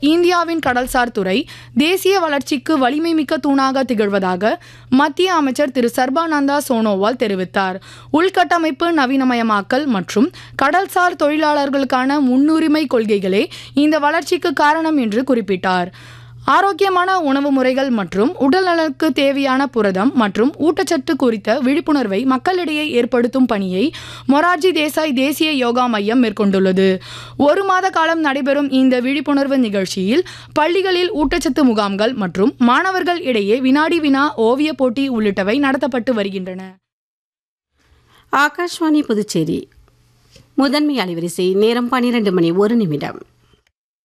இந்தியாவின் கடல்சார் துறை தேசிய வளர்ச்சிக்கு வலிமை மிக்க தூணாக திகழ்வதாக மத்திய அமைச்சர் திரு சர்பானந்தா சோனோவால் தெரிவித்தார் உள்கட்டமைப்பு நவீனமயமாக்கல் மற்றும் கடல்சார் தொழிலாளர்களுக்கான முன்னுரிமை கொள்கைகளே இந்த வளர்ச்சிக்கு காரணம் என்று குறிப்பிட்டார் ஆரோக்கியமான உணவு முறைகள் மற்றும் உடல்நலனுக்கு தேவையான புரதம் மற்றும் ஊட்டச்சத்து குறித்த விழிப்புணர்வை மக்களிடையே ஏற்படுத்தும் பணியை மொரார்ஜி தேசாய் தேசிய யோகா மையம் மேற்கொண்டுள்ளது ஒரு மாத காலம் நடைபெறும் இந்த விழிப்புணர்வு நிகழ்ச்சியில் பள்ளிகளில் ஊட்டச்சத்து முகாம்கள் மற்றும் மாணவர்கள் இடையே வினாடி வினா ஓவிய போட்டி உள்ளிட்டவை நடத்தப்பட்டு வருகின்றன ஆகாஷ்வாணி புதுச்சேரி முதன்மை அலைவரிசை நேரம் பன்னிரண்டு மணி ஒரு நிமிடம்